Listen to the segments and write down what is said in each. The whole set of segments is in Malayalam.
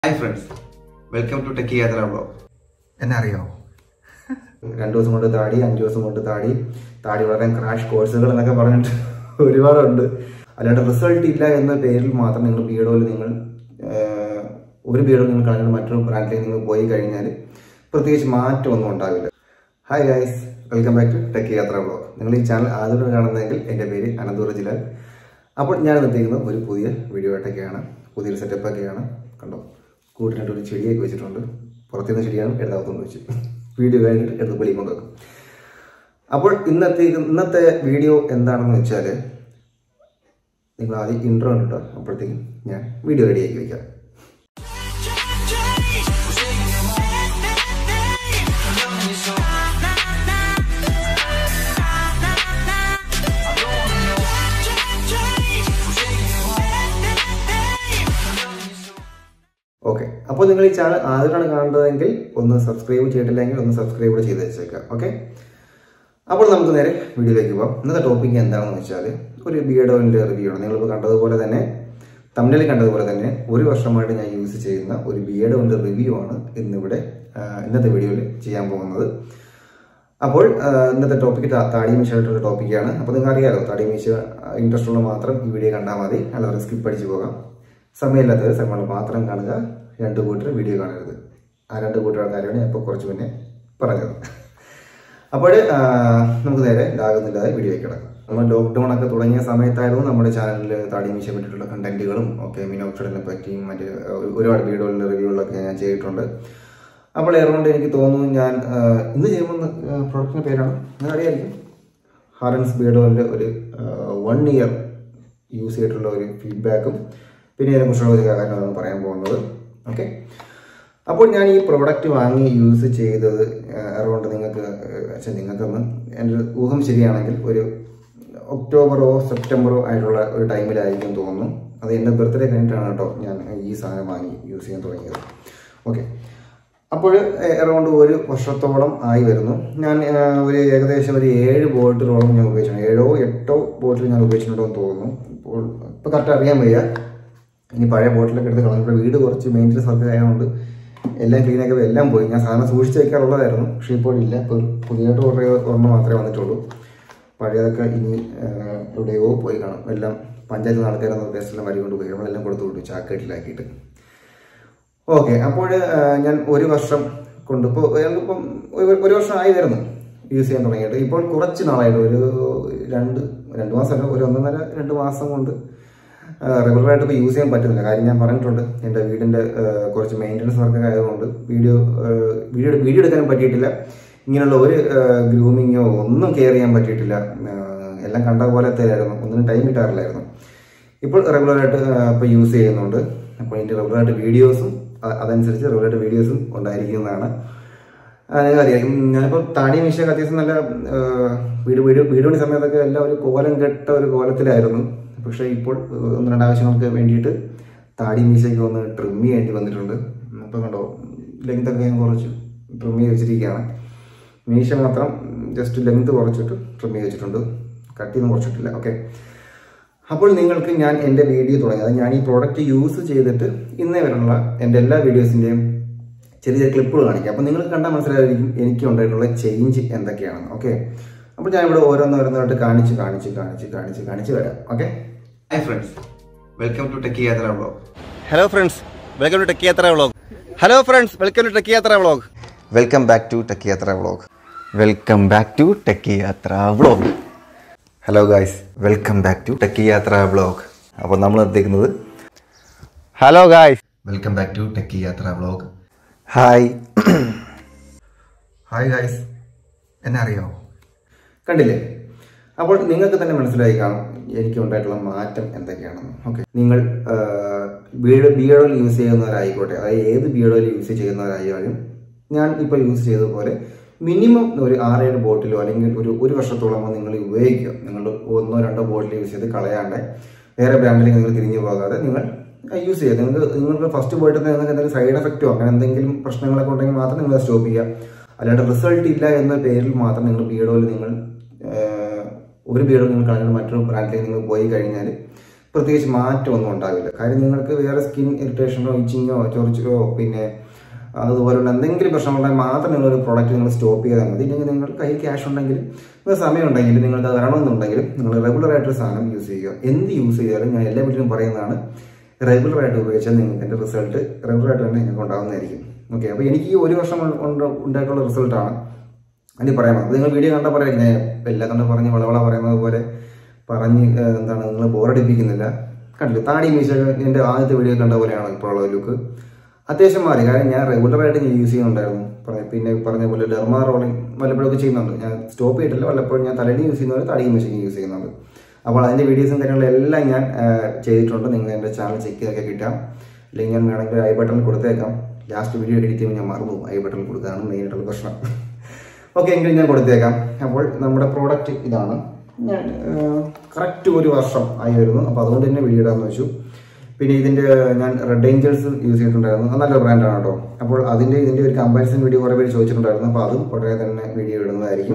Hi friends welcome to techie Yathra blog എന്നെ അറിയാമോ രണ്ടു ദിവസം കൊണ്ട് താടി അഞ്ചു ദിവസം കൊണ്ട് താടി താടി വളരാൻ ക്രാഷ് കോഴ്സുകൾ എന്നൊക്കെ പറഞ്ഞിട്ട് ഒരുപാടുണ്ട് അല്ലാണ്ട് റിസൾട്ട് ഇല്ല എന്ന പേരിൽ മാത്രം നിങ്ങൾ ബീഡോയിൽ നിങ്ങൾ ആഹ്, ഒരു ബീഡോ നിങ്ങൾ കളഞ്ഞിട്ട് മറ്റൊരു ബ്രാൻഡിലേക്ക് നിങ്ങൾ പോയി കഴിഞ്ഞാൽ പ്രത്യേകിച്ച് മാറ്റമൊന്നും ഉണ്ടാവില്ല hi guys welcome back to techie Yathra blog നിങ്ങൾ ഈ ചാനൽ ആദ്യമായിട്ട് കാണുന്നതെങ്കിൽ എൻ്റെ പേര് അനന്തപുര ജിലാൽ അപ്പോൾ ഞാൻ നിർത്തിയിരിക്കുന്നത് ഒരു പുതിയ വീഡിയോ ആയിട്ടൊക്കെയാണ് പുതിയൊരു സെറ്റപ്പ് ഒക്കെയാണ് കണ്ടോ കൂട്ടിനായിട്ട് ഒരു ചെടിയൊക്കെ വെച്ചിട്ടുണ്ട് പുറത്തുനിന്ന് ചെടിയാണ് എടുത്താകത്തുകൊണ്ട് വെച്ച് വീഡിയോ കഴിഞ്ഞിട്ട് എടുത്ത് വെളിയിൽ കൊണ്ടുവെക്കും അപ്പോൾ ഇന്നത്തെ ഇന്നത്തെ വീഡിയോ എന്താണെന്ന് വെച്ചാൽ നിങ്ങൾ ആദ്യം ഇൻട്രോ കണ്ടിട്ടോ അപ്പോഴത്തേക്കും ഞാൻ വീഡിയോ റെഡിയാക്കി വയ്ക്കാം ഓക്കെ അപ്പോൾ നിങ്ങൾ ഈ ചാനൽ ആദ്യമായിട്ടാണ് കാണുന്നതെങ്കിൽ ഒന്ന് സബ്സ്ക്രൈബ് ചെയ്തിട്ടില്ലെങ്കിൽ ഒന്ന് സബ്സ്ക്രൈബ് കൂടെ ചെയ്ത് വെച്ചേക്കാം ഓക്കെ അപ്പോൾ നമുക്ക് നേരെ വീഡിയോയിലേക്ക് പോകാം ഇന്നത്തെ ടോപ്പിക്ക് എന്താണെന്ന് വെച്ചാൽ ഒരു ബിയഡോയിൻ്റെ റിവ്യൂ ആണ് നിങ്ങളിപ്പോൾ കണ്ടതുപോലെ തന്നെ തമിഴിൽ കണ്ടതുപോലെ തന്നെ ഒരു വർഷമായിട്ട് ഞാൻ യൂസ് ചെയ്യുന്ന ഒരു ബിയഡോയിൻ്റെ റിവ്യൂ ആണ് ഇന്നിവിടെ ആ, ഇന്നത്തെ വീഡിയോയിൽ ചെയ്യാൻ പോകുന്നത് അപ്പോൾ ആ, ഇന്നത്തെ ടോപ്പിക്ക് താടി മീശായിട്ടുള്ള ടോപ്പിക്കാണ് അപ്പോൾ നിങ്ങൾക്ക് അറിയാലോ താടി മീശ ഇൻട്രസ്റ്റ് ഉള്ള മാത്രം ഈ വീഡിയോ കണ്ടാൽ മതി അല്ലാതെ സ്കിപ്പ് അടിച്ച് പോകാം സമയമില്ലാത്തവർ സമയങ്ങൾ മാത്രം കാണുക രണ്ട് കൂട്ടർ വീഡിയോ കാണരുത് ആ രണ്ട് കൂട്ടരുടെ കാര്യമാണ് ഞാൻ ഇപ്പോൾ കുറച്ച് മുന്നേ പറഞ്ഞത് അപ്പോൾ ആ, നമുക്ക് നേരെ ലാഗൊന്നുമില്ലാതെ വീഡിയോയ്ക്ക് കിടക്കാം നമ്മൾ ലോക്ക്ഡൗൺ ഒക്കെ തുടങ്ങിയ സമയത്തായിരുന്നു നമ്മുടെ ചാനലിൽ താടി മീശ പറ്റിയിട്ടുള്ള കണ്ടന്റുകളും ഒക്കെ മിനോക്സിഡിനെ പറ്റിയും മറ്റ് ഒരു- ഒരുപാട് വീഡിയോകളിലെ റിവ്യൂകളൊക്കെ ഞാൻ ചെയ്തിട്ടുണ്ട് അപ്പോൾ ഏറുകൊണ്ട് എനിക്ക് തോന്നുന്നു ഞാൻ ആ, ഇന്ന് ചെയ്യുമ്പോൾ പ്രൊഡക്റ്റിൻ്റെ പേരാണ് നിങ്ങൾ അറിയായിരിക്കും ഹാരൻസ് ബീഡോന്റെ ഒരു വൺ ഇയർ യൂസ് ചെയ്തിട്ടുള്ള ഒരു ഫീഡ്ബാക്കും പിന്നെ അതിനെക്കുറിച്ചുള്ള ഒരു കാര്യങ്ങളാണ് പറയാൻ പോകുന്നത് ഓക്കെ അപ്പോൾ ഞാൻ ഈ പ്രോഡക്റ്റ് വാങ്ങി യൂസ് ചെയ്തത് അറൗണ്ട് നിങ്ങൾക്ക് പക്ഷേ നിങ്ങൾക്കൊന്ന് എൻ്റെ ഒരു ഊഹം ശരിയാണെങ്കിൽ ഒരു ഒക്ടോബറോ സെപ്റ്റംബറോ ആയിട്ടുള്ള ഒരു ടൈമിലായിരിക്കും തോന്നുന്നു അത് എൻ്റെ ബർത്ത്ഡേ കഴിഞ്ഞിട്ടാണ് കേട്ടോ ഞാൻ ഈ സാധനം വാങ്ങി യൂസ് ചെയ്യാൻ തുടങ്ങിയത് ഓക്കെ അപ്പോൾ അറൗണ്ട് ഒരു വർഷത്തോളം ആയി വരുന്നു ഞാൻ ആ, ഒരു ഏകദേശം ഒരു ഏഴ് ബോട്ടിലോളം ഞാൻ ഉപയോഗിച്ചിട്ടുണ്ട് ഏഴോ എട്ടോ ബോട്ടിൽ ഞാൻ ഉപയോഗിച്ചിട്ടുണ്ടെന്ന് തോന്നുന്നു ഇപ്പോൾ ഇപ്പോൾ കറക്റ്റ് അറിയാൻ വയ്യ ഇനി പഴയ ബോട്ടിലൊക്കെ എടുത്ത് കളഞ്ഞപ്പോൾ വീട് കുറച്ച് മെയിൻ്റെനൻസ് വർക്ക് ആയതുകൊണ്ട് എല്ലാം ക്ലീനൊക്കെ എല്ലാം പോയി ഞാൻ സാധനം സൂക്ഷിച്ച് വയ്ക്കാറുള്ളതായിരുന്നു പക്ഷേ ഇപ്പോൾ ഇല്ല ഇപ്പോൾ പുതിയതായിട്ട് കുറേ ഒരെണ്ണം മാത്രമേ വന്നിട്ടുള്ളൂ പഴയതൊക്കെ ഇനി ആ, എവിടെയോ പോയി കാണും എല്ലാം പഞ്ചായത്ത് ആൾക്കാരൊന്നും വേസ്റ്റെല്ലാം വരി കൊണ്ട് പോയി നമ്മളെല്ലാം കൊടുത്തു വിട്ടു ചാക്കേട്ടിലാക്കിയിട്ട് ഓക്കെ അപ്പോൾ ഞാൻ ഒരു വർഷം കൊണ്ട് ഇപ്പോൾ ഇപ്പം ഒരു ഒരു വർഷം ആയി വരുന്നു യൂസ് ചെയ്യാൻ തുടങ്ങിയിട്ട് ഇപ്പോൾ കുറച്ച് നാളായിട്ട് ഒരു രണ്ട് രണ്ട് മാസമല്ല ഒരു ഒന്നൊന്നര രണ്ട് മാസം കൊണ്ട് റെഗുലറായിട്ട് ഇപ്പോൾ യൂസ് ചെയ്യാൻ പറ്റുന്നില്ല കാര്യം ഞാൻ പറഞ്ഞിട്ടുണ്ട് എൻ്റെ വീടിൻ്റെ ആ, കുറച്ച് മെയിൻ്റനൻസ് വർക്കൊക്കെ ആയതുകൊണ്ട് വീഡിയോ ആ, വീഡിയോ വീഡിയോ എടുക്കാൻ പറ്റിയിട്ടില്ല ഇങ്ങനെയുള്ള ഒരു ഗ്രൂമിങ്ങോ ഒന്നും കെയർ ചെയ്യാൻ പറ്റിയിട്ടില്ല ആ, എല്ലാം കണ്ട പോലത്തെ ആയിരുന്നു ഒന്നിനും ടൈം കിട്ടാറില്ലായിരുന്നു ഇപ്പോൾ റെഗുലറായിട്ട് ഇപ്പോൾ യൂസ് ചെയ്യുന്നുണ്ട് അപ്പോൾ ഇതിൻ്റെ റെഗുലറായിട്ട് വീഡിയോസും അ- അതനുസരിച്ച് റെഗുലറായിട്ട് വീഡിയോസും ഉണ്ടായിരിക്കുന്നതാണ് നിങ്ങൾക്കറിയാം ഞാനിപ്പോൾ താടി മീശയൊക്കെ അത്യാവശ്യം നല്ല ആ, വീട് വീട് വീട് പണി സമയത്തൊക്കെ എല്ലാം ഒരു കോലം കെട്ട ഒരു കോലത്തിലായിരുന്നു പക്ഷേ ഇപ്പോൾ ആ, ഒന്ന് രണ്ട് ആവശ്യങ്ങൾക്ക് വേണ്ടിയിട്ട് താടി മീശയൊക്കെ ഒന്ന് ട്രിം ചെയ്യേണ്ടി വന്നിട്ടുണ്ട് അപ്പോൾ കണ്ടോ ലെങ്ത് ഒക്കെ ഞാൻ കുറച്ച് ട്രിം ചെയ്ത് വെച്ചിരിക്കുകയാണ് മീശ മാത്രം ജസ്റ്റ് ലെങ്ത് കുറച്ചിട്ട് ട്രിം ചെയ്ത് വെച്ചിട്ടുണ്ട് കട്ട് ചെയ്ത് കുറച്ചിട്ടില്ല ഓക്കെ അപ്പോൾ നിങ്ങൾക്ക് ഞാൻ എൻ്റെ വീഡിയോ തുടങ്ങി അത് ഞാൻ ഈ പ്രോഡക്റ്റ് യൂസ് ചെയ്തിട്ട് ഇന്നേ വരെയുള്ള എൻ്റെ എല്ലാ വീഡിയോസിൻ്റെയും ചെറിയ ചെറിയ ക്ലിപ്പുകൾ കാണിക്കാം അപ്പോൾ നിങ്ങൾക്ക് കണ്ടാൽ മനസ്സിലായിരിക്കും എനിക്ക് ഉണ്ടായിട്ടുള്ള ചേഞ്ച് എന്തൊക്കെയാണെന്ന് ഓക്കെ അപ്പോൾ ഞാനിവിടെ ഓരോന്ന് ഓരോന്നായിട്ട് കാണിച്ച് കാണിച്ച് കാണിച്ച് കാണിച്ച് കാണിച്ച് വരാം okay hi friends welcome to techie Yathra blog hello friends welcome to techie Yathra vlog hello friends welcome to techie Yathra vlog welcome back to techie Yathra vlog welcome back to techie Yathra vlog hello guys welcome back to techie Yathra vlog അപ്പോൾ നമ്മൾ എത്തിക്കുന്നത് hello guys welcome back to techie Yathra vlog hi hi guys എന്നെ അറിയാമോ കണ്ടില്ലേ അപ്പോൾ നിങ്ങൾക്ക് തന്നെ മനസ്സിലായി കാണും എനിക്ക് ഉണ്ടായിട്ടുള്ള മാറ്റം എന്തൊക്കെയാണെന്ന് ഓക്കെ നിങ്ങൾ ബിയഡ് ബിയഡോയിൽ യൂസ് ചെയ്യുന്നവരായിക്കോട്ടെ അതായത് ഏത് ബിയഡോയിൽ യൂസ് ചെയ്യുന്നവരായാലും ഞാൻ ഇപ്പോൾ യൂസ് ചെയ്തതുപോലെ മിനിമം ഒരു ആറേഴ് ബോട്ടിലോ അല്ലെങ്കിൽ ഒരു ഒരു വർഷത്തോളമോ നിങ്ങൾ ഉപയോഗിക്കുക നിങ്ങൾ ഒന്നോ രണ്ടോ ബോട്ടിൽ യൂസ് ചെയ്ത് കളയാണ്ട് വേറെ ബ്രാൻഡിലേക്ക് നിങ്ങൾ തിരിഞ്ഞു പോകാതെ നിങ്ങൾ യൂസ് ചെയ്യുക നിങ്ങൾക്ക് നിങ്ങൾക്ക് ഫസ്റ്റ് പോയിട്ട് നിങ്ങൾക്ക് എന്തെങ്കിലും സൈഡ് എഫക്റ്റോ അങ്ങനെ എന്തെങ്കിലും പ്രശ്നങ്ങളൊക്കെ ഉണ്ടെങ്കിൽ മാത്രം നിങ്ങൾ സ്റ്റോപ്പ് ചെയ്യുക അല്ലാണ്ട് റിസൾട്ട് ഇല്ല എന്ന പേരിൽ മാത്രം നിങ്ങൾ ബിയഡോയിൽ നിങ്ങൾ ആഹ്, ഒരു ബിയഡോ നിങ്ങൾ കളഞ്ഞിട്ട് മറ്റൊരു ബ്രാൻഡിലേക്ക് നിങ്ങൾ പോയി കഴിഞ്ഞാൽ പ്രത്യേകിച്ച് മാറ്റമൊന്നും ഉണ്ടാവില്ല കാര്യം നിങ്ങൾക്ക് വേറെ സ്കിൻ ഇറിറ്റേഷനോ ഇച്ചിങ്ങോ ചൊറിച്ചിലോ പിന്നെ അതുപോലുള്ള എന്തെങ്കിലും പ്രശ്നമുണ്ടെങ്കിൽ മാത്രം നിങ്ങളൊരു പ്രോഡക്റ്റ് നിങ്ങൾ സ്റ്റോപ്പ് ചെയ്താൽ മതി ഇല്ലെങ്കിൽ നിങ്ങൾ കയ്യിൽ ക്യാഷ് ഉണ്ടെങ്കിൽ നിങ്ങൾ സമയം ഉണ്ടെങ്കിൽ നിങ്ങൾക്ക് അത് വരണമെന്നുണ്ടെങ്കിൽ നിങ്ങൾ റെഗുലർ ആയിട്ടൊരു സാധനം യൂസ് ചെയ്യുക എന്ത് യൂസ് ചെയ്താലും ഞാൻ എല്ലാ വീട്ടിലും പറയുന്നതാണ് റെഗുലർ ആയിട്ട് ഉപയോഗിച്ചാൽ നിങ്ങൾക്ക് എൻ്റെ റിസൾട്ട് റെഗുലർ ആയിട്ട് തന്നെ നിങ്ങൾക്ക് ഉണ്ടാകുന്നതായിരിക്കും ഓക്കെ അപ്പോൾ എനിക്ക് ഈ ഒരു വർഷം കൊണ്ട് ഉണ്ടായിട്ടുള്ള റിസൾട്ടാണ് അതിന് പറയാൻ അത് നിങ്ങൾ വീഡിയോ കണ്ടാൽ പറയാം ഞാൻ എല്ലാം കണ്ട് പറഞ്ഞ് വളവള പറയുന്നത് പോലെ പറഞ്ഞ് ഏഹ്, എന്താണ് നിങ്ങൾ ബോറടിപ്പിക്കുന്നില്ല കണ്ടില്ല താടി മീശ എൻ്റെ ആദ്യത്തെ വീഡിയോ കണ്ട പോലെയാണ് ഇപ്പോൾ ഉള്ള ലുക്ക് അത്യാവശ്യം മാറി കാരണം ഞാൻ റെഗുലറായിട്ട് ഞാൻ യൂസ് ചെയ്യുന്നുണ്ടായിരുന്നു പറ- പിന്നെ പറഞ്ഞ പോലെ ഡെർമാ റോളിംഗ് വല്ലപ്പോഴൊക്കെ ചെയ്യുന്നുണ്ട് ഞാൻ സ്റ്റോപ്പ് ചെയ്തിട്ടില്ല വല്ലപ്പോഴും ഞാൻ തലയിൽ യൂസ് ചെയ്യുന്നവർ തടിയും മെഷീൻ യൂസ് ചെയ്യുന്നുണ്ട് അപ്പോൾ അതിൻ്റെ വീഡിയോസും കാര്യങ്ങളും എല്ലാം ഞാൻ ആ, ചെയ്തിട്ടുണ്ട് നിങ്ങൾ എൻ്റെ ചാനൽ ചെക്ക് ചെയ്തൊക്കെ കിട്ടാം അല്ലെങ്കിൽ ഞാൻ വേണമെങ്കിൽ ഐ ബട്ടണിൽ കൊടുത്തേക്കാം ലാസ്റ്റ് വീഡിയോ എഡിറ്റ് ചെയ്യുമ്പോൾ ഞാൻ മറന്നു ഐ ബട്ടണിൽ കൊടുക്കാനാണ് മെയിൻ ആയിട്ടുള്ള പ്രശ്നം ഓക്കെ എങ്കിൽ ഞാൻ കൊടുത്തേക്കാം അപ്പോൾ നമ്മുടെ പ്രോഡക്റ്റ് ഇതാണ് ഞാൻ കറക്റ്റ് ഒരു വർഷം ആയി വരുന്നു അപ്പോൾ അതുകൊണ്ട് തന്നെ വീഡിയോ ഇടാമെന്ന് വെച്ചു പിന്നെ ഇതിൻ്റെ ഞാൻ റെഡ് ഏഞ്ചൽസ് യൂസ് ചെയ്തിട്ടുണ്ടായിരുന്നു അത് നല്ലൊരു ബ്രാൻഡാണ് കേട്ടോ അപ്പോൾ അതിൻ്റെ ഇതിൻ്റെ ഒരു കമ്പാരിസൺ വീഡിയോ കുറേ പേര് ചോദിച്ചിട്ടുണ്ടായിരുന്നു അപ്പോൾ അതും ഉടനെ തന്നെ വീഡിയോ ഇടുന്നതായിരിക്കും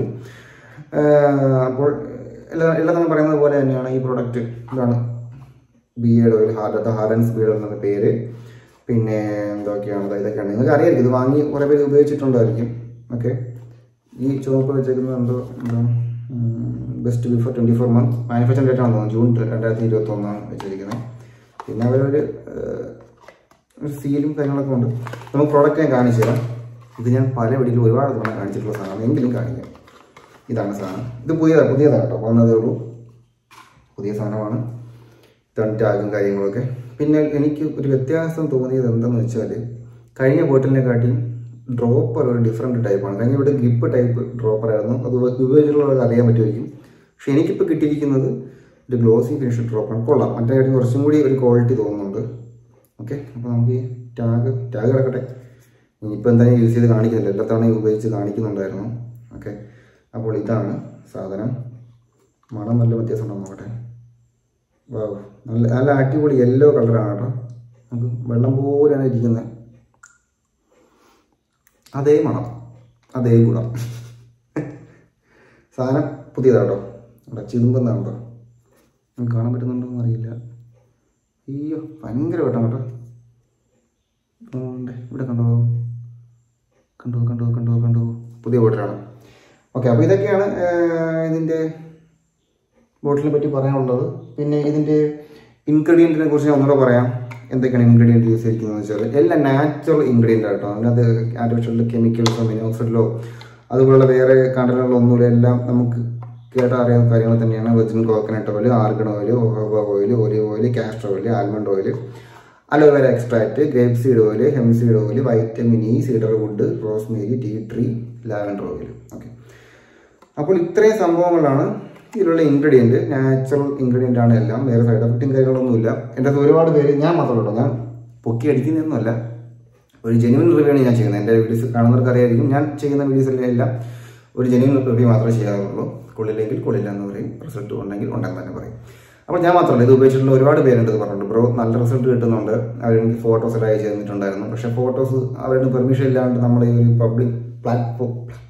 ആഹ് അപ്പോൾ എല്ലാ എല്ലാം നമ്മൾ പറയുന്നത് പോലെ തന്നെയാണ് ഈ പ്രോഡക്റ്റ് ഇതാണ് beard oil hard harrens beard എന്ന പേര് പിന്നെ എന്തൊക്കെയാണ് ദാ ഇതൊക്കെയാണ് നിങ്ങൾക്ക് അറിയായിരിക്കും ഇത് വാങ്ങി കുറേ പേര് ഉപയോഗിച്ചിട്ടുണ്ടായിരിക്കും ഓക്കെ ഈ ചുവപ്പ് വെച്ചേക്കുന്നത് എന്തോ എന്താ best before twenty four month manufacture date ആണെന്ന് തോന്നുന്നു ജൂൺ രണ്ടായിരത്തി ഇരുപത്തി ഒന്നാണ് വെച്ചിരിക്കുന്നത് പിന്നെ അവരൊരു ഏഹ്, ഒരു സീലും കാര്യങ്ങളൊക്കെ ഉണ്ട് നമുക്ക് പ്രോഡക്റ്റ് ഞാൻ കാണിച്ചു തരാം ഇത് ഞാൻ പല വീട്ടിലും ഒരുപാട് തവണ കാണിച്ചിട്ടുള്ള സാധനം എങ്കിലും കാണിക്കാം ഇതാണ് സാധനം ഇത് പുതിയതാണ് പുതിയതാണ് കേട്ടോ വന്നതേ ഉള്ളൂ പുതിയ സാധനമാണ് ഇതാണ് ടാഗും കാര്യങ്ങളൊക്കെ പിന്നെ എനിക്ക് ഒരു വ്യത്യാസം തോന്നിയത് എന്തെന്ന് വെച്ചാൽ കഴിഞ്ഞ ബോട്ടിലിനെ കാട്ടി ഡ്രോപ്പർ ഒരു ഡിഫറെൻറ്റ് ടൈപ്പാണ് കഴിഞ്ഞ ഇവിടെ ഗിപ്പ് ടൈപ്പ് ഡ്രോപ്പർ ആയിരുന്നു അത് ഉപയോഗിച്ചിട്ടുള്ളവർക്ക് അറിയാൻ പറ്റുമായിരിക്കും പക്ഷെ എനിക്കിപ്പോൾ കിട്ടിയിരിക്കുന്നത് ഒരു ഗ്ലോസി ഫിനിഷ് ഡ്രോപ്പാണ് കൊള്ളാം മറ്റേ കാര്യം കുറച്ചും കൂടി ഒരു ക്വാളിറ്റി തോന്നുന്നുണ്ട് ഓക്കെ അപ്പോൾ നമുക്ക് ഈ ടാഗ് ടാഗ് കിടക്കട്ടെ ഇനിയിപ്പോൾ എന്തായാലും യൂസ് ചെയ്ത് കാണിക്കുന്നില്ല എല്ലാ തവണയും ഉപയോഗിച്ച് കാണിക്കുന്നുണ്ടായിരുന്നു ഓക്കെ അപ്പോൾ ഇതാണ് സാധനം മണം നല്ല വ്യത്യാസം ഉണ്ടോ നോക്കട്ടെ വാവ് നല്ല നല്ല അടിപൊളി യെല്ലോ കളറാണ് കേട്ടോ നമുക്ക് വെള്ളം പോലെയാണ് ഇരിക്കുന്നത് അതേ മണം അതേ ഗുണം സാധനം പുതിയതാട്ടോ അവിടെ ചിതുമ്പെന്നാണ് കേട്ടോ നിങ്ങൾക്ക് കാണാൻ പറ്റുന്നുണ്ടോ എന്ന് അറിയില്ല അയ്യോ ഭയങ്കര വെട്ടം കേട്ടോ ഉണ്ട്. ഇവിടെ കണ്ടോ കണ്ടോ കണ്ടോ കണ്ടോ കണ്ടോ പുതിയ ബോട്ടിലാണ് ഓക്കെ അപ്പോൾ ഇതൊക്കെയാണ് ഏർ, ഇതിൻ്റെ ബോട്ടിലിനെ പറ്റി പറയാനുള്ളത് പിന്നെ ഇതിൻ്റെ ഇൻഗ്രീഡിയൻറ്റിനെ കുറിച്ച് ഞാൻ ഒന്നുകൂടെ പറയാം എന്തൊക്കെയാണ് ഇൻഗ്രീഡിയൻറ്റ് യൂസ് ചെയ്തിരിക്കുന്നത് വെച്ചാൽ എല്ലാം നാച്ചുറൽ ഇൻഗ്രീഡിയൻ്റ് ആട്ടോ അതിനകത്ത് ആർട്ടിഫിഷ്യൽ കെമിക്കൽസോ മിനോക്സിഡിലോ അതുപോലുള്ള വേറെ കണ്ടലുകളോ ഒന്നുമില്ല എല്ലാം നമുക്ക് കേട്ടാൽ അറിയാവുന്ന കാര്യങ്ങൾ തന്നെയാണ് virgin coconut oil argan oil jojoba oil olive oil castor oil almond oil aloe vera extract grape seed oil hemp seed oil vitamin E cedar wood rosemary tea tree lavender oil okay അപ്പോൾ ഇത്രയും സംഭവങ്ങളാണ് ഇതിലുള്ള ഇൻഗ്രീഡിയൻറ്റ് നാച്ചുറൽ ഇൻഗ്രീഡിയൻ്റ് ആണ് എല്ലാം വേറെ സൈഡ് എഫക്റ്റും കാര്യങ്ങളൊന്നുമില്ല എൻ്റെ അടുത്ത് ഒരുപാട് പേര് ഞാൻ മാത്രമല്ല കേട്ടോ ഞാൻ പൊക്കി അടിക്കുന്നതൊന്നുമല്ല ഒരു ജെന്യൂൻ റിവ്യൂ ആണ് ഞാൻ ചെയ്യുന്നത് എൻ്റെ വീഡിയോസ് കാണുന്നവർക്ക് അറിയായിരിക്കും ഞാൻ ചെയ്യുന്ന വീഡിയോസിലെല്ലാം എല്ലാം ഒരു ജെന്യൂൻ റിവ്യൂ മാത്രമേ ചെയ്യാറുള്ളൂ കൊള്ളില്ലെങ്കിൽ കൊള്ളില്ല എന്ന് പറയും റിസൾട്ട് ഉണ്ടെങ്കിൽ ഉണ്ടെന്ന് തന്നെ പറയും അപ്പോൾ ഞാൻ മാത്രമല്ല ഇത് ഉപയോഗിച്ചിട്ടുള്ള ഒരുപാട് പേരുണ്ട് ഇത് പറഞ്ഞിട്ടുണ്ട് ബ്രോ നല്ല റിസൾട്ട് കിട്ടുന്നുണ്ട് അവരെനിക്ക് ഫോട്ടോസ് എല്ലാം അയച്ചു തന്നിട്ടുണ്ടായിരുന്നു പക്ഷേ ഫോട്ടോസ് അവരുടെ പെർമിഷൻ ഇല്ലാണ്ട് നമ്മൾ ഈ ഒരു പബ്ലിക് പ്ലാറ്റ്ഫോം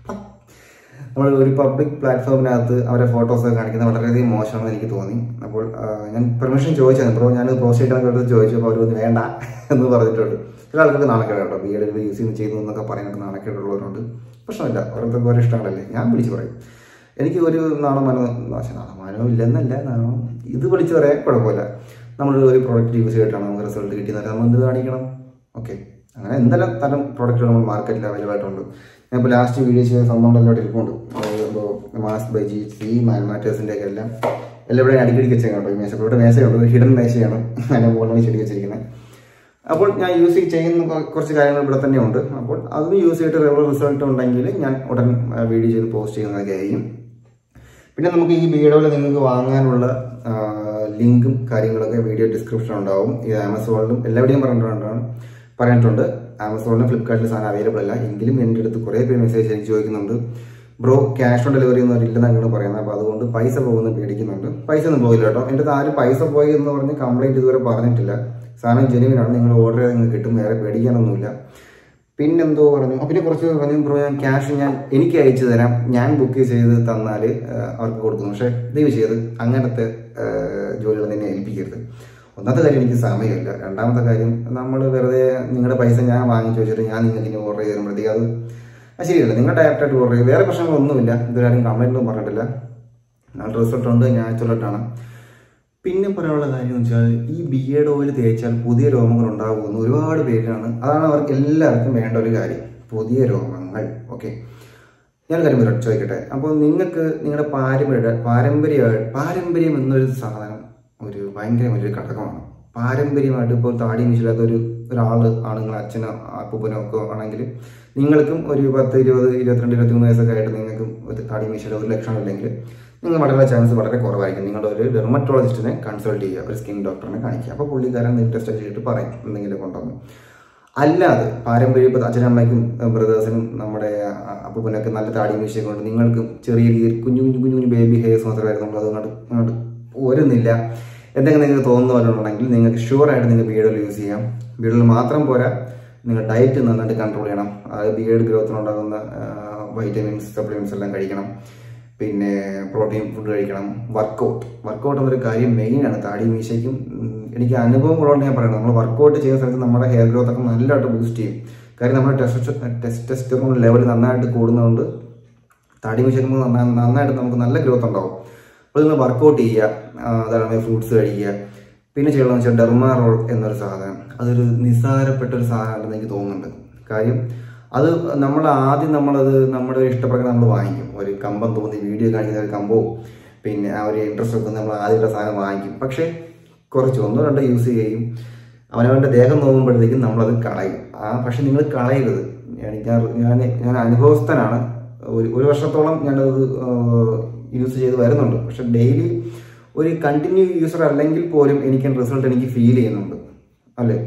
നമ്മൾ ഒരു പബ്ലിക് പ്ലാറ്റ്ഫോമിനകത്ത് അവരെ ഫോട്ടോസ് കാണിക്കുന്നത് വളരെയധികം മോശമാണെന്ന് എനിക്ക് തോന്നി അപ്പോൾ ആ, ഞാൻ പെർമിഷൻ ചോദിച്ചായിരുന്നു ബ്രോ ഞാൻ പോസ്റ്റ് ചെയ്യണമെന്ന് എടുത്ത് ചോദിച്ചു അപ്പോൾ അവർ വേണ്ട എന്ന് പറഞ്ഞിട്ടുണ്ട് ചില ആൾക്കാർക്ക് നാണക്കേട് കേട്ടോ ബി എഡ് യൂസ് ചെയ്യുന്ന ചെയ്തു എന്നൊക്കെ പറയാനായിട്ട് നാണക്കേടുള്ളവരുണ്ട് പ്രശ്നമില്ല ഓരോരുത്തർക്ക് ഓരോ ഇഷ്ടങ്ങളല്ലേ ഞാൻ വിളിച്ച് പറയും എനിക്ക് ഒരു നാണം മനോ നാശ നാണം മനോ ഇല്ലെന്നല്ല നാണം ഇത് വിളിച്ച് പറയാൻ കുഴപ്പമില്ല നമ്മൾ ഒരു പ്രോഡക്റ്റ് യൂസ് ചെയ്തിട്ടാണ് നമുക്ക് റിസൾട്ട് കിട്ടിയത് നമ്മൾ എന്ത് കാണിക്കണം ഓക്കെ അങ്ങനെ എന്തെല്ലാം തരം പ്രോഡക്റ്റുകൾ നമ്മൾ മാർക്കറ്റിൽ അവൈലബിൾ ആയിട്ടുണ്ട് ഞാൻ ഇപ്പോൾ ലാസ്റ്റ് വീഡിയോ ചെയ്ത സംഭവങ്ങളെല്ലാം ഇവിടെ ഇരിപ്പുണ്ട് ഇപ്പോൾ മാസ് ബൈ ജി സി മാൻമാറ്റേഴ്സിൻ്റെ ഒക്കെ എല്ലാം എല്ലാം ഇവിടെ അടിക്കടിക്ക് വെച്ചേക്കാം കേട്ടോ ഈ മേശ ഇവിടെ മേശയുണ്ട് ഒരു ഹിഡൻ മേശയാണ് അതിൻ്റെ മുകളിലാണ് ചെടി വെച്ചിരിക്കുന്നത് അപ്പോൾ ഞാൻ യൂസ് ചെയ്യുന്ന കൊ- കുറച്ച് കാര്യങ്ങൾ ഇവിടെ തന്നെ ഉണ്ട് അപ്പോൾ അതും യൂസ് ചെയ്തിട്ട് റെഗുലർ റിസൾട്ട് ഉണ്ടെങ്കിൽ ഞാൻ ഉടൻ വീഡിയോ ചെയ്ത് പോസ്റ്റ് ചെയ്യുന്നതൊക്കെ ആയിരിക്കും പിന്നെ നമുക്ക് ഈ വീഡിയോയിൽ നിങ്ങൾക്ക് വാങ്ങാനുള്ള ആ, ലിങ്കും കാര്യങ്ങളൊക്കെ വീഡിയോ ഡിസ്ക്രിപ്ഷൻ ഉണ്ടാവും ഇത് ആമസോണിലും എല്ലാവിടെയും പറഞ്ഞിട്ടുണ്ടാണ് പറഞ്ഞിട്ടുണ്ട് ആമസോണിലും ഫ്ലിപ്കാർട്ടിലും സാധനം അവൈലബിൾ അല്ല എങ്കിലും എൻ്റെ അടുത്ത് കുറേ പേര് മെസ്സേജ് എനിക്ക് ചോദിക്കുന്നുണ്ട് ബ്രോ ക്യാഷ് ഓൺ ഡെലിവറി ഒന്നും ഇല്ലെന്നാണ് പറയുന്നത് അപ്പോൾ അതുകൊണ്ട് പൈസ പോകുന്ന പേടിക്കുന്നുണ്ട് പൈസ ഒന്നും പോയില്ല കേട്ടോ എൻ്റെ അടുത്ത് ആരും പൈസ പോയി എന്ന് പറഞ്ഞ് കംപ്ലൈൻറ്റ് ഇതുവരെ പറഞ്ഞിട്ടില്ല സാധനം ജെനുവിനാണ് നിങ്ങൾ ഓർഡർ ചെയ്ത് നിങ്ങൾക്ക് കിട്ടും വേറെ പേടിക്കാനൊന്നുമില്ല പിന്നെന്തോ പറഞ്ഞു ആ, പിന്നെ കുറച്ച് പറഞ്ഞു ബ്രോ ഞാൻ ക്യാഷ് ഞാൻ എനിക്ക് അയച്ചു തരാം ഞാൻ ബുക്ക് ചെയ്ത് തന്നാൽ അവർക്ക് കൊടുക്കുന്നു പക്ഷേ ദയവ് ചെയ്ത് അങ്ങനത്തെ ജോലികൾ തന്നെ ഏൽപ്പിക്കരുത് ഒന്നാമത്തെ കാര്യം എനിക്ക് സമയമില്ല രണ്ടാമത്തെ കാര്യം നമ്മൾ വെറുതെ നിങ്ങളുടെ പൈസ ഞാൻ വാങ്ങിച്ചു വെച്ചിട്ട് ഞാൻ നിങ്ങൾക്ക് ഇനി ഓർഡർ ചെയ്ത് തരുമ്പോഴത്തേക്ക് അത് അത് ശരിയല്ല നിങ്ങൾ ഡയറക്റ്റായിട്ട് ഓർഡർ ചെയ്യും വേറെ പ്രശ്നങ്ങളൊന്നുമില്ല ഇതുവരെ കംപ്ലൈൻറ്റ് ഒന്നും പറഞ്ഞിട്ടില്ല നല്ല റിസൾട്ട് ഉണ്ട് നാച്ചുറലായിട്ടാണ് പിന്നെ പറയാനുള്ള കാര്യം എന്ന് വെച്ചാൽ ഈ ബിയേഡ് ഓയിൽ തേച്ചാൽ പുതിയ രോമങ്ങൾ ഉണ്ടാകുമെന്ന് ഒരുപാട് പേരാണ് അതാണ് അവർക്ക് എല്ലാവർക്കും വേണ്ട ഒരു കാര്യം പുതിയ രോമങ്ങൾ ഓക്കെ ഞാൻ കാര്യം ഒരു ചോദിക്കട്ടെ അപ്പോൾ നിങ്ങൾക്ക് നിങ്ങളുടെ പാരമ്പര്യ പാരമ്പര്യ പാരമ്പര്യം എന്നൊരു സാധനം ഒരു ഭയങ്കര വലിയൊരു ഘടകമാണ് പാരമ്പര്യമായിട്ട് ഇപ്പോൾ താടി മീശില്ലാത്ത ഒരു ഒരാൾ ആണുങ്ങൾ അച്ഛനോ അപ്പൂപ്പനോ ഒക്കെ ആണെങ്കിൽ നിങ്ങൾക്കും ഒരു പത്ത് ഇരുപത് ഇരുപത്തിരണ്ട് ഇരുപത്തിമൂന്ന് വയസ്സൊക്കെ ആയിട്ട് നിങ്ങൾക്കും ഒരു താടി മീശില ഒരു ലക്ഷണം ഇല്ലെങ്കിൽ നിങ്ങൾ വളരെ ചാൻസ് വളരെ കുറവായിരിക്കും നിങ്ങളുടെ ഒരു ഡെർമറ്റോളജിസ്റ്റിനെ കൺസൾട്ട് ചെയ്യുക ഒരു സ്കിൻ ഡോക്ടറിനെ കാണിക്കുക അപ്പോൾ പുള്ളിക്കാരൻ ടെസ്റ്റ് ചെയ്തിട്ട് പറയും എന്തെങ്കിലും കൊണ്ടുവന്ന് അല്ലാതെ പാരമ്പര്യ ഇപ്പോൾ അച്ഛനമ്മയ്ക്കും ബ്രദേഴ്സിനും നമ്മുടെ അപ്പൂപ്പനൊക്കെ നല്ല താടി മീശയൊക്കെ കൊണ്ട് നിങ്ങൾക്ക് ചെറിയ രീതിയിൽ കുഞ്ഞു കുഞ്ഞു കുഞ്ഞു കുഞ്ഞു ബേബി ഹെയർസ് മാത്രമായിരുന്നു നമ്മൾ അതുകൊണ്ട് അങ്ങോട്ട് പോരുന്നില്ല എന്തെങ്കിലും നിങ്ങൾക്ക് തോന്നുന്നവരുണ്ടെങ്കിൽ നിങ്ങൾക്ക് ഷുവറായിട്ട് നിങ്ങൾക്ക് ബിയേഡിൽ യൂസ് ചെയ്യാം ബിയേഡിൽ മാത്രം പോരാ നിങ്ങൾ ഡയറ്റ് നന്നായിട്ട് കൺട്രോൾ ചെയ്യണം അതായത് ബിയേഡ് ഗ്രോത്തിനുണ്ടാകുന്ന വൈറ്റമിൻസ് സപ്ലിമെൻറ്റ്സ് എല്ലാം കഴിക്കണം പിന്നെ പ്രോട്ടീൻ ഫുഡ് കഴിക്കണം വർക്കൗട്ട് വർക്കൗട്ട് എന്നൊരു കാര്യം മെയിനാണ് താടി മീശയ്ക്കും ഉം, എനിക്ക് അനുഭവം ഉള്ളതുകൊണ്ട് ഞാൻ പറയുന്നത് നമ്മൾ വർക്കൗട്ട് ചെയ്യുന്ന സമയത്ത് നമ്മുടെ ഹെയർ ഗ്രോത്ത് ഒക്കെ നല്ലതായിട്ട് ബൂസ്റ്റ് ചെയ്യും കാര്യം നമ്മുടെ ടെസ്റ്റ് ടെസ്റ്റസ്റ്ററോൺ ലെവൽ നന്നായിട്ട് കൂടുന്നതുകൊണ്ട് താടി മീശയ്ക്കുമ്പോൾ നന്നാ- നന്നായിട്ട് നമുക്ക് നല്ല ഗ്രോത്ത് ഉണ്ടാവും അപ്പോൾ നിങ്ങൾ വർക്കൗട്ട് ചെയ്യുക ആ, അതാണ് ഫ്രൂട്ട്സ് കഴിക്കുക പിന്നെ ചെയ്യണമെന്ന് വെച്ചാൽ ഡെർമാ റോൾ എന്നൊരു സാധനം അതൊരു നിസ്സാരപ്പെട്ട ഒരു സാധനമാണെന്ന് എനിക്ക് തോന്നുന്നുണ്ട് കാര്യം അത് നമ്മൾ ആദ്യം നമ്മളത് നമ്മുടെ ഒരു ഇഷ്ടപ്രകാരം നമ്മൾ വാങ്ങിക്കും ഒരു കമ്പം തോന്നി വീഡിയോ കാണിക്കുന്ന ഒരു കമ്പോ പിന്നെ ആ ഒരു ഇൻട്രസ്റ്റ് ഒക്കെ നമ്മൾ ആദ്യമുള്ള സാധനം വാങ്ങിക്കും പക്ഷേ കുറച്ച് ഒന്നോ രണ്ടോ യൂസ് ചെയ്യും അവനവൻ്റെ ദേഹം നോക്കുമ്പോഴത്തേക്കും നമ്മളത് കളയും ആ പക്ഷെ നിങ്ങൾ കളയരുത് ഞാൻ ഞാൻ ഞാൻ അനുഭവസ്ഥനാണ് ഒരു ഒരു വർഷത്തോളം ഞാനത് യൂസ് ചെയ്ത് വരുന്നുണ്ട് പക്ഷെ ഡെയിലി ഒരു കണ്ടിന്യൂ യൂസർ അല്ലെങ്കിൽ പോലും എനിക്ക് റിസൾട്ട് എനിക്ക് ഫീൽ ചെയ്യുന്നുണ്ട് അല്ലേ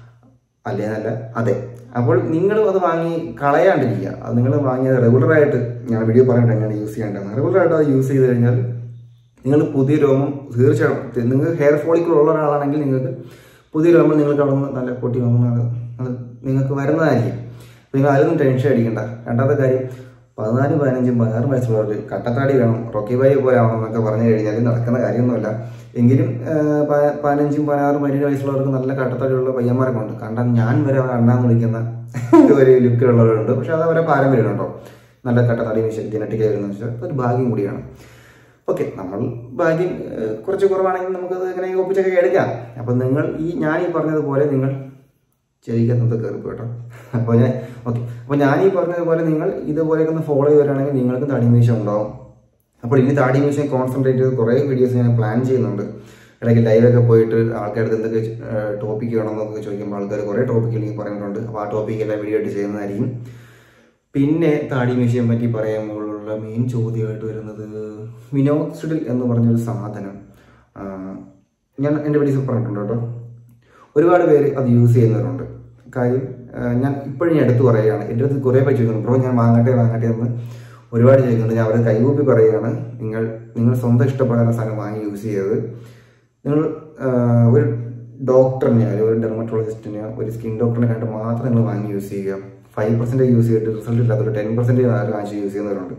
അല്ലേ എന്നല്ല അതെ അപ്പോൾ നിങ്ങൾ അത് വാങ്ങി കളയാണ്ടിരിക്കുക അത് നിങ്ങൾ വാങ്ങിയത് റെഗുലറായിട്ട് ഞാൻ വീഡിയോ പറഞ്ഞിട്ട് എങ്ങനെ യൂസ് ചെയ്യേണ്ടതെന്ന് റെഗുലറായിട്ട് അത് യൂസ് ചെയ്ത് കഴിഞ്ഞാൽ നിങ്ങൾ പുതിയ രോമം തീർച്ചയായിട്ടും നിങ്ങൾക്ക് ഹെയർ ഫോളിക്കിൾ ഉള്ള ഒരാളാണെങ്കിൽ നിങ്ങൾക്ക് പുതിയ രോമം നിങ്ങൾക്ക് അവിടെ നിന്ന് നല്ല പൊട്ടി വന്ന് അത് നിങ്ങൾക്ക് വരുന്നതായിരിക്കും അപ്പോൾ നിങ്ങൾ അതിലൊന്നും ടെൻഷൻ അടിക്കണ്ട രണ്ടാമത്തെ കാര്യം പതിനാല് പതിനഞ്ചും പതിനാറ് വയസ്സുള്ളവർ കട്ടത്താടി വേണം റോക്കി ബായി പോലെ ആവണം എന്നൊക്കെ പറഞ്ഞു കഴിഞ്ഞാൽ നടക്കുന്ന കാര്യമൊന്നുമല്ല എങ്കിലും ആ, പ- പതിനഞ്ചും പതിനാറും പതിനേഴ് വയസ്സുള്ളവർക്ക് നല്ല കട്ടത്താടിയുള്ള പയ്യന്മാരൊക്കെ ഉണ്ട് കണ്ടാൽ ഞാൻ വരെ അവരെ അണ്ണാന്ന് വിളിക്കുന്ന ഒരു ലുക്കിലുള്ളവരുണ്ട് പക്ഷെ അത് അവരെ പാരമ്പര്യം ഉണ്ടോ നല്ല കട്ടത്താടി ജനറ്റിക് ആയിരുന്നു വെച്ചാൽ അതൊരു ഭാഗ്യം കൂടിയാണ് ഓക്കെ നമ്മൾ ഭാഗ്യം ഏഹ്, കുറച്ച് കുറവാണെങ്കിൽ നമുക്കത് ഇങ്ങനെ ഒപ്പിച്ചൊക്കെ എടുക്കാം അപ്പം നിങ്ങൾ ഈ ഞാൻ ഈ പറഞ്ഞതുപോലെ നിങ്ങൾ ചെവിക്കകത്ത് കയറി കേട്ടോ അപ്പോൾ ഞാൻ ഓക്കെ അപ്പോൾ ഞാൻ ഈ പറഞ്ഞതുപോലെ നിങ്ങൾ ഇതുപോലെയൊക്കെ ഒന്ന് ഫോളോ ചെയ്ത് വരികയാണെങ്കിൽ നിങ്ങൾക്ക് തടി മീശ ഉണ്ടാവും അപ്പോൾ ഇനി താടി മീശയെ കോൺസെൻട്രേറ്റ് ചെയ്ത് കുറേ വീഡിയോസ് ഞാൻ പ്ലാൻ ചെയ്യുന്നുണ്ട് ഇടയ്ക്ക് ലൈവൊക്കെ പോയിട്ട് ആൾക്കാരുടെ എന്തൊക്കെ ടോപ്പിക്ക് വേണമെന്നൊക്കെ ചോദിക്കുമ്പോൾ ആൾക്കാർ കുറേ ടോപ്പിക്ക് എനിക്ക് പറഞ്ഞിട്ടുണ്ട് അപ്പോൾ ആ ടോപ്പിക്ക് എല്ലാം വീഡിയോ ആയിട്ട് ചെയ്യുന്നതായിരിക്കും പിന്നെ താടി മീശയെ പറ്റി പറയുമ്പോഴുള്ള മെയിൻ ചോദ്യമായിട്ട് വരുന്നത് മിനോക്സിഡിൽ എന്ന് പറഞ്ഞൊരു സാധനം ആ, ഞാൻ എൻ്റെ വീഡിയോസ് പറഞ്ഞിട്ടുണ്ട് കേട്ടോ ഒരുപാട് പേര് അത് യൂസ് ചെയ്യുന്നവരുണ്ട് കാര്യം ആ, ഞാൻ ഇപ്പോഴും ഞാൻ എടുത്തു പറയുകയാണ് എൻ്റെ അടുത്ത് കുറേ പേര് ചോദിക്കുന്നു ബ്രോ ഞാൻ വാങ്ങട്ടെ വാങ്ങട്ടെ എന്ന് ഒരുപാട് ചോദിക്കുന്നുണ്ട് ഞാൻ അവരെ കൈകൂപ്പി പറയുകയാണ് നിങ്ങൾ നിങ്ങൾ സ്വന്തം ഇഷ്ടപ്രകാരം സാധനം വാങ്ങി യൂസ് ചെയ്തത് നിങ്ങൾ ആ, ഒരു ഡോക്ടറിനെ ഒരു ഡെർമറ്റോളജിസ്റ്റിനെയോ ഒരു സ്കിൻ ഡോക്ടറിനെ കണ്ട് മാത്രം നിങ്ങൾ വാങ്ങി യൂസ് ചെയ്യുക ഫൈവ് പെർസെൻറ്റേജ് യൂസ് ചെയ്തിട്ട് റിസൾട്ട് ഇല്ലാത്തൊരു ടെൻ പെർസെൻറ്റേജ് വാങ്ങിച്ച് യൂസ് ചെയ്യുന്നവരുണ്ട്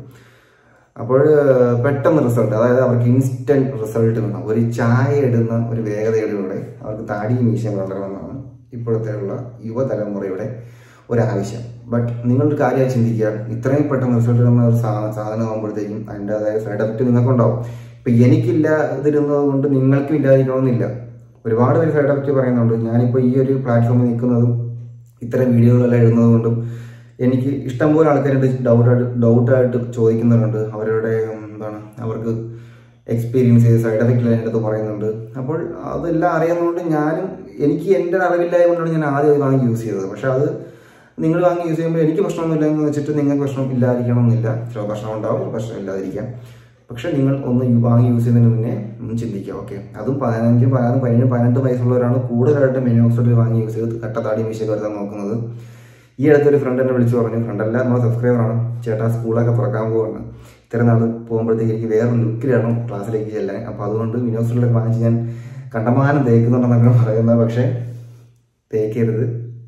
അപ്പോൾ പെട്ടെന്ന് റിസൾട്ട് അതായത് അവർക്ക് ഇൻസ്റ്റന്റ് റിസൾട്ട് കിട്ടണം ഒരു ചായ ഇടുന്ന ഒരു വേഗതയിലൂടെ അവർക്ക് താടി മീശം വളരണമെന്നാണ് ഇപ്പോഴത്തെ ഉള്ള യുവതലമുറയുടെ ഒരാവശ്യം ബട്ട് നിങ്ങളൊരു കാര്യമായി ചിന്തിക്കുക ഇത്രയും പെട്ടെന്ന് റിസൾട്ട് കിട്ടുന്ന ഒരു സാ- സാധനമാകുമ്പോഴത്തേക്കും അതിൻ്റെതായ സൈഡ് എഫക്റ്റ് നിങ്ങൾക്കുണ്ടാവും ഇപ്പം എനിക്കില്ലാതിരുന്നത് കൊണ്ട് നിങ്ങൾക്കും ഇല്ലാതിരിക്കണമെന്നില്ല ഒരുപാട് പേര് സൈഡ് എഫക്റ്റ് പറയുന്നുണ്ട് ഞാനിപ്പോൾ ഈ ഒരു പ്ലാറ്റ്ഫോമിൽ നിൽക്കുന്നതും ഇത്തരം വീഡിയോകളെല്ലാം ഇടുന്നത് കൊണ്ടും എനിക്ക് ഇഷ്ടംപോലെ ആൾക്കാരുടെ ഡൗട്ടായിട്ട് ഡൗട്ടായിട്ട് ചോദിക്കുന്നവരുണ്ട് അവരുടെ ഉം, എന്താണ് അവർക്ക് എക്സ്പീരിയൻസ് ചെയ്ത് സൈഡ് എഫക്റ്റിൽ എൻ്റെ അടുത്ത് പറയുന്നുണ്ട് അപ്പോൾ അതെല്ലാം അറിയുന്നതുകൊണ്ട് ഞാനും എനിക്ക് എൻ്റെ അറിവില്ലായ കൊണ്ടാണ് ഞാൻ ആദ്യം അത് വാങ്ങി യൂസ് ചെയ്തത് പക്ഷെ അത് നിങ്ങൾ വാങ്ങി യൂസ് ചെയ്യുമ്പോൾ എനിക്ക് പ്രശ്നമൊന്നുമില്ല എന്ന് വെച്ചിട്ട് നിങ്ങൾക്ക് പ്രശ്നം ഇല്ലാതിരിക്കണമെന്നില്ല ചില പ്രശ്നം ഉണ്ടാവും ചില പ്രശ്നം ഇല്ലാതിരിക്കാം പക്ഷെ നിങ്ങൾ ഒന്ന് യു- വാങ്ങി യൂസ് ചെയ്യുന്നതിന് മുന്നേ ഒന്ന് ചിന്തിക്കുക ഓക്കെ അതും പതിനഞ്ച് പതിനാറ് പതിനേഴ് പതിനെട്ട് വയസ്സുള്ളവരാണ് കൂടുതലായിട്ട് മിനിമോക്സൈഡ് വാങ്ങി യൂസ് ചെയ്ത് കട്ടത്താടി മീശയൊക്കെ വരുത്താൻ നോക്കുന്നത് ഈ അടുത്തൊരു ഫ്രണ്ട് എന്നെ വിളിച്ചു പറഞ്ഞു ഫ്രണ്ടല്ല നമ്മുടെ സബ്സ്ക്രൈബറാണ് ചേട്ടാ സ്കൂളൊക്കെ തുറക്കാൻ പോവാണ് ഇത്ര നാൾ പോകുമ്പോഴത്തേക്ക് എനിക്ക് വേറെ ലുക്കിലാണ് ക്ലാസ്സിലേക്ക് ചെല്ലാൻ അപ്പോൾ അതുകൊണ്ട് മിനിമോക്സൈഡിലൊക്കെ വാങ്ങിച്ച് ഞാൻ കണ്ടമാനം തേക്കുന്നുണ്ടെന്നൊക്കെ പറയുന്നത് പക്ഷേ തേക്കരുത്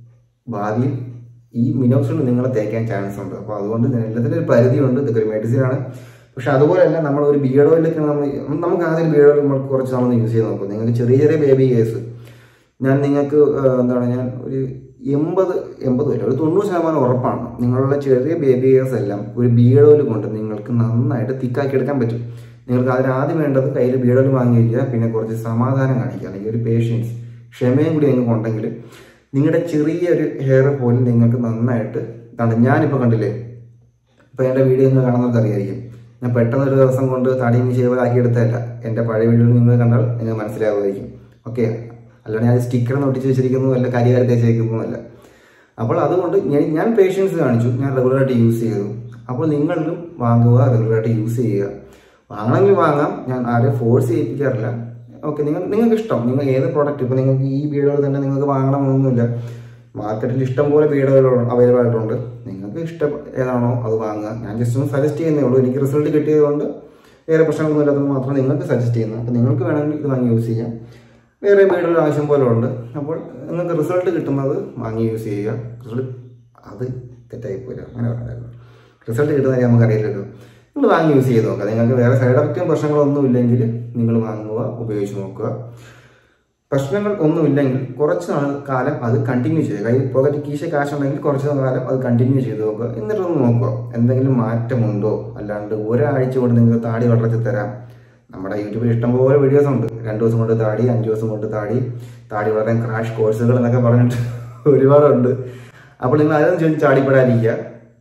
ഭാവിയിൽ ഈ മിനോക്സിഡ് നിങ്ങളെ തേക്കാൻ ചാൻസ് ഉണ്ട് അപ്പോൾ അതുകൊണ്ട് ഇതിന് എല്ലാത്തിനും ഒരു പരിധിയുണ്ട് ഇതൊക്കെ ഒരു മെഡിസിൻ ആണ് പക്ഷെ അതുപോലെയല്ല നമ്മൾ ഒരു ബിയഡോയിലൊക്കെ നമ്മൾ നമുക്ക് ആദ്യം ബിയഡോയിൽ നമ്മൾ കുറച്ച് നാളൊന്ന് യൂസ് ചെയ്ത് നോക്കും നിങ്ങൾക്ക് ചെറിയ ചെറിയ ബേബി കേസ് ഞാൻ നിങ്ങൾക്ക് ആ, എന്താണ് ഞാൻ ഒരു എൺപത് എൺപത് വരെ ഒരു തൊണ്ണൂറ് ശതമാനം ഉറപ്പാണ് നിങ്ങളുടെ ചെറിയ ബേബി ഹെയർസ് എല്ലാം ഒരു ബിയഡോയിൽ കൊണ്ട് നിങ്ങൾക്ക് നന്നായിട്ട് തിക്കാക്കി എടുക്കാൻ പറ്റും നിങ്ങൾക്ക് അതിന് ആദ്യം വേണ്ടത് കയ്യിൽ ബിയഡോയിൽ വാങ്ങി വയ്ക്കുക പിന്നെ കുറച്ച് സമാധാനം കാണിക്കുക അല്ലെങ്കിൽ ഒരു പേഷ്യൻസ് ക്ഷമയും കൂടി നിങ്ങൾക്ക് ഉണ്ടെങ്കിൽ നിങ്ങളുടെ ചെറിയൊരു ഹെയർ പോലും നിങ്ങൾക്ക് നന്നായിട്ട് ഇതാണ് ഞാനിപ്പോൾ കണ്ടില്ലേ ഇപ്പോൾ എൻ്റെ വീഡിയോ നിങ്ങൾ കാണുന്നവർക്ക് അറിയായിരിക്കും ഞാൻ പെട്ടെന്ന് ഒരു ദിവസം കൊണ്ട് തടിയും ചെയ്വാക്കി എടുത്തതല്ല എൻ്റെ പഴയ വീഡിയോ നിങ്ങൾ കണ്ടാൽ നിങ്ങൾ മനസ്സിലാവുമായിരിക്കും ഓക്കെ അല്ലാണ്ട് ഞാൻ സ്റ്റിക്കർ ഒട്ടിച്ച് വെച്ചിരിക്കുന്നു അല്ല കരികാരി തേച്ചേക്കുന്നതല്ല അപ്പോൾ അതുകൊണ്ട് ഞാൻ ഞാൻ പേഷ്യൻസ് കാണിച്ചു ഞാൻ റെഗുലറായിട്ട് യൂസ് ചെയ്തു അപ്പോൾ നിങ്ങളും വാങ്ങുക റെഗുലറായിട്ട് യൂസ് ചെയ്യുക വാങ്ങണമെങ്കിൽ വാങ്ങാം ഞാൻ ആരെയും ഫോഴ്സ് ചെയ്യിപ്പിക്കാറില്ല ഓക്കെ നിങ്ങൾ നിങ്ങൾക്ക് ഇഷ്ടം നിങ്ങൾ ഏത് പ്രോഡക്റ്റ് ഇപ്പോൾ നിങ്ങൾക്ക് ഈ വീഡിയോയിൽ തന്നെ നിങ്ങൾക്ക് വാങ്ങണമെന്നൊന്നുമില്ല മാർക്കറ്റിൽ ഇഷ്ടം പോലെ വീടുകൾ അവൈലബിൾ ആയിട്ടുണ്ട് നിങ്ങൾക്ക് ഇഷ്ടം ഏതാണോ അത് വാങ്ങുക ഞാൻ ജസ്റ്റ് ഒന്ന് സജസ്റ്റ് ചെയ്യുന്നേ ഉള്ളൂ എനിക്ക് റിസൾട്ട് കിട്ടിയതുകൊണ്ട് വേറെ പ്രശ്നങ്ങളൊന്നും ഇല്ലാത്തത് മാത്രം നിങ്ങൾക്ക് സജസ്റ്റ് ചെയ്യുന്നു അപ്പോൾ നിങ്ങൾക്ക് വേണമെങ്കിൽ ഇത് വാങ്ങി യൂസ് ചെയ്യാം വേറെ വീടുകളിൽ ആവശ്യം പോലെ ഉണ്ട് അപ്പോൾ നിങ്ങൾക്ക് റിസൾട്ട് കിട്ടുന്നത് വാങ്ങി യൂസ് ചെയ്യുക റിസൾട്ട് അത് തെറ്റായി പോയില്ല അങ്ങനെ പറയാമല്ലോ റിസൾട്ട് കിട്ടുന്ന കാര്യം നമുക്കറിയില്ലല്ലോ നിങ്ങൾ വാങ്ങി യൂസ് ചെയ്ത് നോക്കുക നിങ്ങൾക്ക് വേറെ സൈഡ് എഫക്റ്റും പ്രശ്നങ്ങളൊന്നും ഇല്ലെങ്കിൽ നിങ്ങൾ വാങ്ങുക ഉപയോഗിച്ച് നോക്കുക പ്രശ്നങ്ങൾ ഒന്നുമില്ലെങ്കിൽ കുറച്ച് നാൾ കാലം അത് കണ്ടിന്യൂ ചെയ്യുക കയ്യിൽ പോക്കറ്റ് കീശ കാശുണ്ടെങ്കിൽ കുറച്ച് കാലം അത് കണ്ടിന്യൂ ചെയ്ത് നോക്കുക എന്നിട്ടൊന്ന് നോക്കുക എന്തെങ്കിലും മാറ്റമുണ്ടോ അല്ലാണ്ട് ഒരാഴ്ച കൊണ്ട് നിങ്ങൾക്ക് താടി വളർത്തി തരാം നമ്മുടെ യൂട്യൂബിൽ ഇഷ്ടംപോലെ വീഡിയോസ് ഉണ്ട് രണ്ട് ദിവസം കൊണ്ട് താടി അഞ്ച് ദിവസം കൊണ്ട് താടി താടി വളരാൻ ക്രാഷ് കോഴ്സുകൾ എന്നൊക്കെ പറഞ്ഞിട്ട് ഒരുപാടുണ്ട് അപ്പോൾ നിങ്ങൾ അതൊന്നും ചോദിച്ച് ചാടിപ്പെടാതിരിക്കുക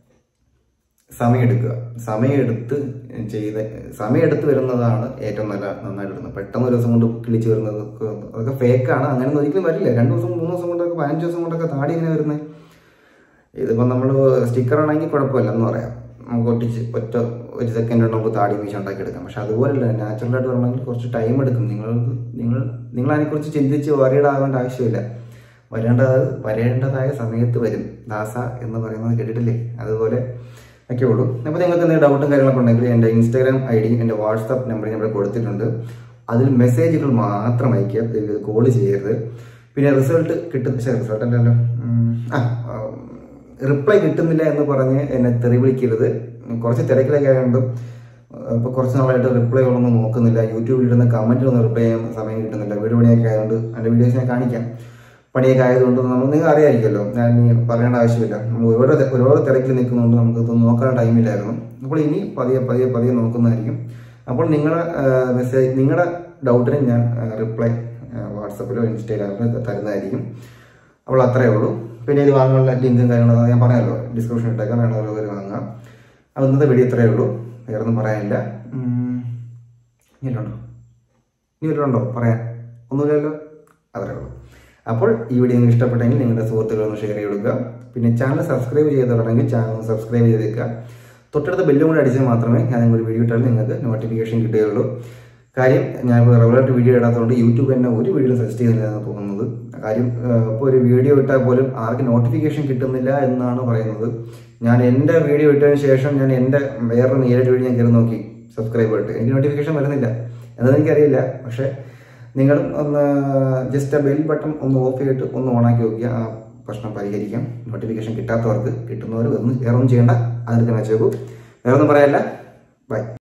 സമയമെടുക്കുക സമയമെടുത്ത് ചെയ്ത് സമയമെടുത്ത് വരുന്നതാണ് ഏറ്റവും നല്ല നന്നായിട്ട് വരുന്നത് പെട്ടെന്ന് ഒരു ദിവസം കൊണ്ട് കിളിച്ച് വരുന്നത് ഒക്കെ- അതൊക്കെ ഫേക്കാണ് അങ്ങനെ ഒരിക്കലും വരില്ല രണ്ട് ദിവസം മൂന്ന് ദിവസം കൊണ്ടൊക്കെ പതിനഞ്ച് ദിവസം കൊണ്ടൊക്കെ താടി ഇങ്ങനെ വരുന്നത് ഇതിപ്പോൾ നമ്മൾ സ്റ്റിക്കർ ആണെങ്കിൽ കുഴപ്പമില്ല എന്ന് പറയാം നമുക്ക് ഒട്ടിച്ച് ഒറ്റ ഒരു സെക്കൻഡ് കൊണ്ട് നമുക്ക് താടി മീശ ഉണ്ടാക്കി എടുക്കാം പക്ഷെ അതുപോലല്ല നാച്ചുറലായിട്ട് വരണമെങ്കിൽ കുറച്ച് ടൈം എടുക്കും നിങ്ങൾ നിങ്ങൾ നിങ്ങൾ അതിനെക്കുറിച്ച് ചിന്തിച്ച് worried ആവേണ്ട ആവശ്യമില്ല വരേണ്ടത് വരേണ്ടതായ സമയത്ത് വരും ദാസ എന്ന് പറയുന്നത് കേട്ടിട്ടില്ലേ അതുപോലെ ഒക്കെ ഉള്ളൂ അപ്പോൾ നിങ്ങൾക്ക് എന്തെങ്കിലും ഡൗട്ടും കാര്യങ്ങളൊക്കെ ഉണ്ടെങ്കിൽ എൻ്റെ ഇൻസ്റ്റാഗ്രാം ഐ ഡി എൻ്റെ വാട്സാപ്പ് നമ്പർ ഞാൻ ഇവിടെ കൊടുത്തിട്ടുണ്ട് അതിൽ മെസ്സേജുകൾ മാത്രം അയക്കുക കോൾ ചെയ്യരുത് പിന്നെ റിസൾട്ട് കിട്ടും പക്ഷേ റിസൾട്ട് അല്ലല്ലോ ഉം, ആ റിപ്ലൈ കിട്ടുന്നില്ല എന്ന് പറഞ്ഞ് എന്നെ തെറി വിളിക്കരുത് കുറച്ച് തിരക്കിലൊക്കെ ആയതുകൊണ്ട് ഇപ്പോൾ കുറച്ച് നാളായിട്ട് റിപ്ലൈകളൊന്നും നോക്കുന്നില്ല യൂട്യൂബിൽ ഇടുന്ന കമൻറ്റിലൊന്നും റിപ്ലൈ ചെയ്യാൻ സമയം കിട്ടുന്നില്ല വീട് പണിയൊക്കെ ആയതുകൊണ്ട് അതിൻ്റെ വീഡിയോസ് ഞാൻ കാണിക്കാം പണിയൊക്കെ ആയതുകൊണ്ട് നമ്മൾ നിങ്ങൾ അറിയാമായിരിക്കുമല്ലോ ഞാൻ ഇനി പറയേണ്ട ആവശ്യമില്ല നമ്മൾ ഓരോ തെ- ഓരോ തിരക്കിൽ നിൽക്കുന്നതുകൊണ്ട് നമുക്ക് ഇത് നോക്കാൻ ടൈമില്ലായിരുന്നു അപ്പോൾ ഇനി പതിയെ പതിയെ പതിയെ നോക്കുന്നതായിരിക്കും അപ്പോൾ നിങ്ങളുടെ മെസ്സേജ് നിങ്ങളുടെ ഡൗട്ടിന് ഞാൻ റിപ്ലൈ വാട്സപ്പിലോ ഇൻസ്റ്റാഗ്രാമിലോ തരുന്നതായിരിക്കും അപ്പോൾ അത്രയേ ഉള്ളൂ പിന്നെ ഇത് വാങ്ങാനുള്ള ലിങ്കും കാര്യങ്ങളും ഞാൻ പറയാമല്ലോ ഡിസ്ക്രിപ്ഷൻ ഇട്ടേക്കാം വേണമെങ്കിൽ വാങ്ങാം അപ്പോൾ ഇന്നത്തെ വീഡിയോ ഇത്രയേ ഉള്ളൂ വേറെ ഒന്നും പറയാനില്ല ഉം, ഇനി വല്ലതും ഉണ്ടോ ഇനി വല്ലതും ഉണ്ടോ പറയാൻ ഒന്നുമില്ലല്ലോ അത്രേ ഉള്ളൂ അപ്പോൾ ഈ വീഡിയോ നിങ്ങൾക്ക് ഇഷ്ടപ്പെട്ടെങ്കിൽ നിങ്ങളുടെ സുഹൃത്തുക്കളൊന്ന് ഷെയർ ചെയ്ത് കൊടുക്കുക പിന്നെ ചാനൽ സബ്സ്ക്രൈബ് ചെയ്തിട്ടുണ്ടെങ്കിൽ ചാനൽ സബ്സ്ക്രൈബ് ചെയ്തേക്കുക തൊട്ടടുത്ത ബെല്ലും കൂടി അടിച്ചാൽ മാത്രമേ ഞാൻ ഒരു വീഡിയോ ഇട്ടാൽ നിങ്ങൾക്ക് നോട്ടിഫിക്കേഷൻ കിട്ടുകയുള്ളൂ കാര്യം ഞാൻ ഇപ്പോൾ റെഗുലറായിട്ട് വീഡിയോ ഇടാത്തതുകൊണ്ട് യൂട്യൂബ് എന്നെ ഒരു വീഡിയോ സജസ്റ്റ് ചെയ്യുന്നില്ല എന്ന് തോന്നുന്നത് കാര്യം ഇപ്പോൾ ഒരു വീഡിയോ ഇട്ടാൽ പോലും ആർക്കും നോട്ടിഫിക്കേഷൻ കിട്ടുന്നില്ല എന്നാണ് പറയുന്നത് ഞാൻ എൻ്റെ വീഡിയോ ഇട്ടതിന് ശേഷം ഞാൻ എൻ്റെ വേറെ നേരിട്ട് വീഡിയോ ഞാൻ കയറി നോക്കി സബ്സ്ക്രൈബ് ഇട്ട് എനിക്ക് നോട്ടിഫിക്കേഷൻ വരുന്നില്ല എന്നത് എനിക്കറിയില്ല പക്ഷേ നിങ്ങളും ഒന്ന് ജസ്റ്റ് ആ ബെൽ ബട്ടൺ ഒന്ന് ഓഫ് ചെയ്തിട്ട് ഒന്ന് ഓണാക്കി നോക്കിയാൽ ആ പ്രശ്നം പരിഹരിക്കാം നോട്ടിഫിക്കേഷൻ കിട്ടാത്തവർക്ക് കിട്ടുന്നവർ ഒന്നും വേറെ ഒന്നും ചെയ്യേണ്ട അതിൽ തന്നെ വെച്ചേക്കൂ വേറെ ഒന്നും പറയാനില്ല ബൈ